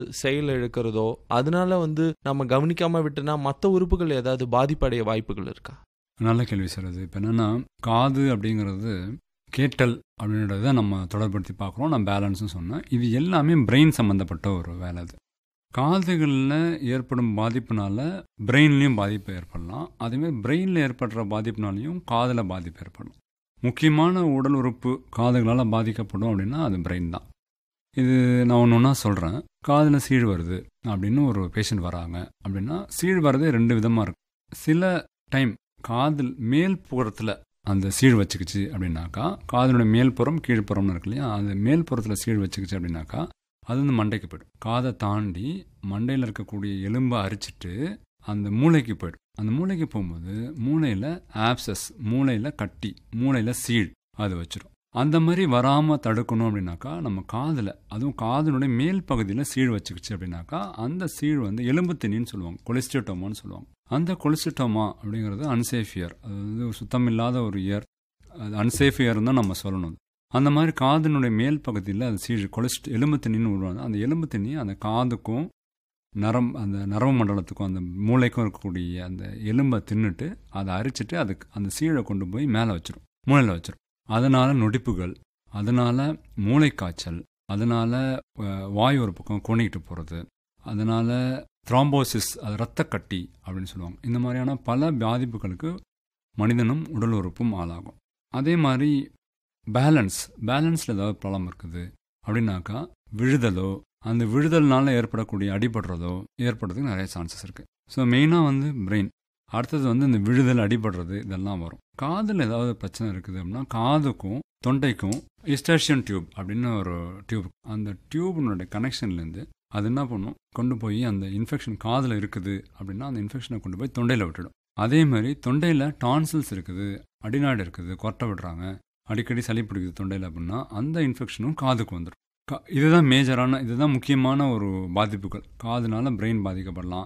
செயல் இழக்கிறதோ அதனால வந்து நம்ம கவனிக்காம விட்டுனா மற்ற உறுப்புகள் ஏதாவது பாதிப்படைய வாய்ப்புகள் இருக்கா நல்ல கேள்வி சார் அது இப்போ என்னென்னா காது அப்படிங்கிறது கேட்டல் அப்படின்றத நம்ம தொடர்படுத்தி பார்க்குறோம் நான் பேலன்ஸ்னு சொன்னேன் இது எல்லாமே பிரெயின் சம்மந்தப்பட்ட ஒரு வேலை அது காதுகளில் ஏற்படும் பாதிப்புனால பிரெயின்லேயும் பாதிப்பு ஏற்படலாம் அதேமாதிரி பிரெயினில் ஏற்படுற பாதிப்புனாலையும் காதில் பாதிப்பு ஏற்படலாம் முக்கியமான உடல் உறுப்பு காதுகளால் பாதிக்கப்படும் அப்படின்னா அது பிரெயின் தான் இது நான் ஒன்று ஒன்றா சொல்கிறேன் காதில் சீழ் வருது அப்படின்னு ஒரு பேஷண்ட் வராங்க அப்படின்னா சீழ் வரதே ரெண்டு விதமாக இருக்கும் சில டைம் காதில் மேல் புறத்தில் அந்த சீழ் வச்சுக்கிச்சு அப்படின்னாக்கா காதனுடைய மேல்புறம் கீழ்ப்புறம்னு இருக்கு இல்லையா அந்த மேல்புறத்தில் சீழ் வச்சுக்கிச்சு அப்படின்னாக்கா அது வந்து மண்டைக்கு போயிடும் காதை தாண்டி மண்டையில் இருக்கக்கூடிய எலும்பை அரிச்சிட்டு அந்த மூளைக்கு போயிடும் அந்த மூளைக்கு போகும்போது மூளையில் ஆப்சஸ் மூளையில் கட்டி மூளையில் சீழ் அது வச்சிடும் அந்த மாதிரி வராமல் தடுக்கணும் அப்படின்னாக்கா நம்ம காதில் அதுவும் காதனுடைய மேல் பகுதியில் சீழ் வச்சுக்கிச்சு அப்படின்னாக்கா அந்த சீழ் வந்து எலும்பு திணின்னு சொல்லுவாங்க கொலிஸ்டோட்டோமான்னு சொல்லுவாங்க அந்த கொலிஸ்டோமா அப்படிங்கிறது அன்சேஃப் இயர் அது வந்து சுத்தம் இல்லாத ஒரு இயர் அது அன்சேஃப் இயர் தான் நம்ம சொல்லணும் அந்த மாதிரி காதினுடைய மேல் பகுதியில் அது சீழ் கொலிஸ்ட் எலும்பு திணின்னு உருவாங்க அந்த எலும்பு திணி அந்த காதுக்கும் நரம் அந்த நரம்பு மண்டலத்துக்கும் அந்த மூளைக்கும் இருக்கக்கூடிய அந்த எலும்பை தின்னுட்டு அதை அரிச்சிட்டு அதுக்கு அந்த சீழை கொண்டு போய் மேலே வச்சிடும் மூளையில் வச்சிடும் அதனால் நொடிப்புகள் அதனால் மூளைக்காய்ச்சல் அதனால் வாய் ஒரு பக்கம் கோணிக்கிட்டு போகிறது அதனால் த்ராம்போசிஸ் அது ரத்த கட்டி அப்படின்னு சொல்லுவாங்க இந்த மாதிரியான பல பாதிப்புகளுக்கு மனிதனும் உடல் உறுப்பும் ஆளாகும் அதே மாதிரி பேலன்ஸ் பேலன்ஸில் ஏதாவது ப்ராப்ளம் இருக்குது அப்படின்னாக்கா விழுதலோ அந்த விழுதல்னால ஏற்படக்கூடிய அடிபடுறதோ ஏற்படுறதுக்கு நிறைய சான்சஸ் இருக்குது ஸோ மெயினாக வந்து பிரெயின் அடுத்தது வந்து இந்த விழுதல் அடிபடுறது இதெல்லாம் வரும் காதில் ஏதாவது பிரச்சனை இருக்குது அப்படின்னா காதுக்கும் தொண்டைக்கும் இஸ்டாஷியன் டியூப் அப்படின்னு ஒரு டியூப் அந்த டியூபினுடைய கனெக்ஷன்லேருந்து அது என்ன பண்ணும் கொண்டு போய் அந்த இன்ஃபெக்ஷன் காதில் இருக்குது அப்படின்னா அந்த இன்ஃபெக்ஷனை கொண்டு போய் தொண்டையில் விட்டுடும் அதே மாதிரி தொண்டையில் டான்சில்ஸ் இருக்குது அடிநாடு இருக்குது கொட்டை விடுறாங்க அடிக்கடி சளி பிடிக்குது தொண்டையில் அப்படின்னா அந்த இன்ஃபெக்ஷனும் காதுக்கு வந்துடும் கா இதுதான் மேஜரான இதுதான் முக்கியமான ஒரு பாதிப்புகள் காதுனால பிரெயின் பாதிக்கப்படலாம்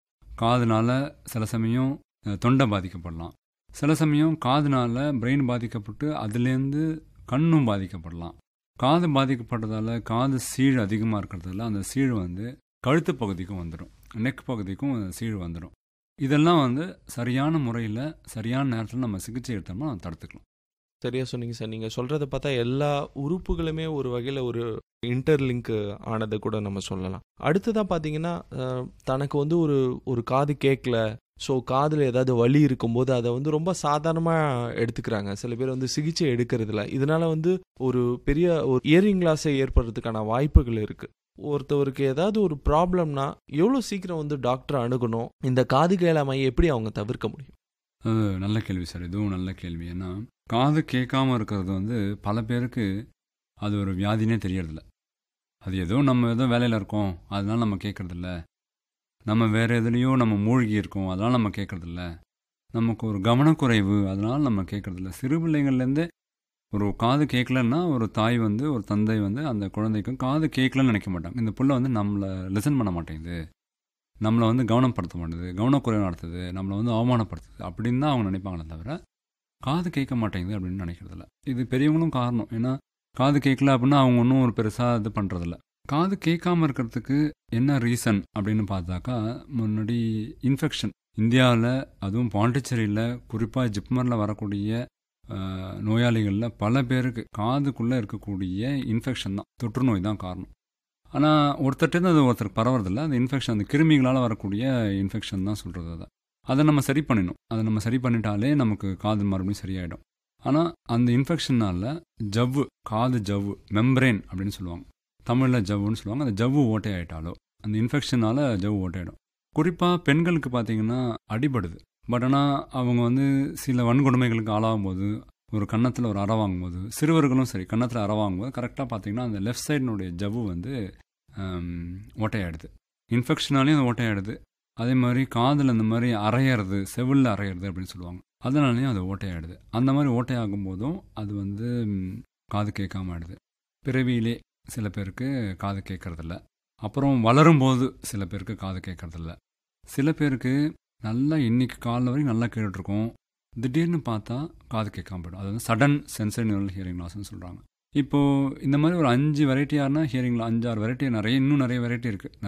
காதுனால சில சமயம் தொண்டை பாதிக்கப்படலாம் சில சமயம் காதுனால பிரெயின் பாதிக்கப்பட்டு அதுலேருந்து கண்ணும் பாதிக்கப்படலாம் காது பாதிக்கப்படுறதால காது சீழ் அதிகமாக இருக்கிறதால அந்த சீழ் வந்து கழுத்து பகுதிக்கும் வந்துடும் நெக் பகுதிக்கும் சீழ் வந்துடும் இதெல்லாம் வந்து சரியான முறையில் சரியான நேரத்தில் நம்ம சிகிச்சை எடுத்தோம்னா நம்ம தடுத்துக்கலாம் சரியா சொன்னீங்க சார் நீங்கள் சொல்கிறத பார்த்தா எல்லா உறுப்புகளுமே ஒரு வகையில் ஒரு இன்டர்லிங்க் ஆனதை கூட நம்ம சொல்லலாம் அடுத்ததாக பார்த்தீங்கன்னா தனக்கு வந்து ஒரு ஒரு காது கேட்கல ஸோ காதில் ஏதாவது வலி இருக்கும்போது அதை வந்து ரொம்ப சாதாரணமாக எடுத்துக்கிறாங்க சில பேர் வந்து சிகிச்சை எடுக்கிறதுல இதனால வந்து ஒரு பெரிய ஒரு இயரிங் லாஸை ஏற்படுறதுக்கான வாய்ப்புகள் இருக்குது ஒருத்தவருக்கு ஏதாவது ஒரு ப்ராப்ளம்னா எவ்வளோ சீக்கிரம் வந்து டாக்டர் அணுகணும் இந்த காது கேளாமையை எப்படி அவங்க தவிர்க்க முடியும் அது நல்ல கேள்வி சார் இதுவும் நல்ல கேள்வி ஏன்னா காது கேட்காம இருக்கிறது வந்து பல பேருக்கு அது ஒரு வியாதினே தெரியறதில்ல அது ஏதோ நம்ம ஏதோ வேலையில் இருக்கோம் அதனால நம்ம கேட்கறதில்ல நம்ம வேறு எதுலேயோ நம்ம மூழ்கி இருக்கோம் அதனால் நம்ம கேட்கறதில்ல நமக்கு ஒரு கவனக்குறைவு அதனால் நம்ம கேட்கறதில்ல சிறு பிள்ளைங்கள்லேருந்தே ஒரு காது கேட்கலன்னா ஒரு தாய் வந்து ஒரு தந்தை வந்து அந்த குழந்தைக்கும் காது கேட்கலன்னு நினைக்க மாட்டாங்க இந்த புள்ள வந்து நம்மளை லிசன் பண்ண மாட்டேங்குது நம்மளை வந்து கவனப்படுத்த மாட்டேது கவனக்குறைவு நடத்துது நம்மளை வந்து அவமானப்படுத்துது அப்படின்னு தான் அவங்க நினைப்பாங்களே தவிர காது கேட்க மாட்டேங்குது அப்படின்னு நினைக்கிறதில்ல இது பெரியவங்களும் காரணம் ஏன்னா காது கேட்கல அப்படின்னா அவங்க ஒன்றும் ஒரு பெருசாக இது பண்ணுறதில்ல காது கேட்காம இருக்கிறதுக்கு என்ன ரீசன் அப்படின்னு பார்த்தாக்கா முன்னாடி இன்ஃபெக்ஷன் இந்தியாவில் அதுவும் பாண்டிச்சேரியில் குறிப்பாக ஜிப்மரில் வரக்கூடிய நோயாளிகளில் பல பேருக்கு காதுக்குள்ளே இருக்கக்கூடிய இன்ஃபெக்ஷன் தான் தொற்று நோய் தான் காரணம் ஆனால் ஒருத்தர்கிட்ட அது ஒருத்தருக்கு பரவறதில்ல அந்த இன்ஃபெக்ஷன் அந்த கிருமிகளால் வரக்கூடிய இன்ஃபெக்ஷன் தான் சொல்கிறது அதை அதை நம்ம சரி பண்ணிடணும் அதை நம்ம சரி பண்ணிட்டாலே நமக்கு காது மறுபடியும் சரியாயிடும் ஆனால் அந்த இன்ஃபெக்ஷனால் ஜவ்வு காது ஜவ்வு மெம்பரேன் அப்படின்னு சொல்லுவாங்க தமிழில் ஜவ்வுன்னு சொல்லுவாங்க அந்த ஜவ்வு ஓட்டை ஆகிட்டாலோ அந்த இன்ஃபெக்ஷனால் ஜவ்வு ஓட்டையிடும் குறிப்பாக பெண்களுக்கு பார்த்தீங்கன்னா அடிபடுது பட் ஆனால் அவங்க வந்து சில வன்கொடுமைகளுக்கு ஆளாகும் போது ஒரு கன்னத்தில் ஒரு அறை வாங்கும்போது சிறுவர்களும் சரி கன்னத்தில் அறை வாங்கும்போது கரெக்டாக பார்த்தீங்கன்னா அந்த லெஃப்ட் சைடினுடைய ஜவ்வு வந்து ஓட்டையாயிடுது இன்ஃபெக்ஷனாலேயும் அது ஓட்டையாயிடுது அதே மாதிரி காதில் இந்த மாதிரி அரையிறது செவிலில் அரையிறது அப்படின்னு சொல்லுவாங்க அதனாலேயும் அது ஓட்டையாயிடுது அந்த மாதிரி ஓட்டையாகும் போதும் அது வந்து காது கேட்காம ஆயிடுது பிறவியிலே சில பேருக்கு காது கேட்கறதில்ல அப்புறம் வளரும்போது சில பேருக்கு காது கேட்கறதில்ல சில பேருக்கு நல்லா இன்னைக்கு காலைல வரைக்கும் நல்லா கேட்டுட்ருக்கோம் திடீர்னு பார்த்தா காது கேட்காம போயிடும் அது வந்து சடன் சென்சரி நியூரல் ஹியரிங் லாஸ்ன்னு சொல்கிறாங்க இப்போது இந்த மாதிரி ஒரு அஞ்சு வெரைட்டியானா ஹியரிங்கில் அஞ்சாறு வெரைட்டி நிறைய இன்னும் நிறைய வெரைட்டி இருக்குது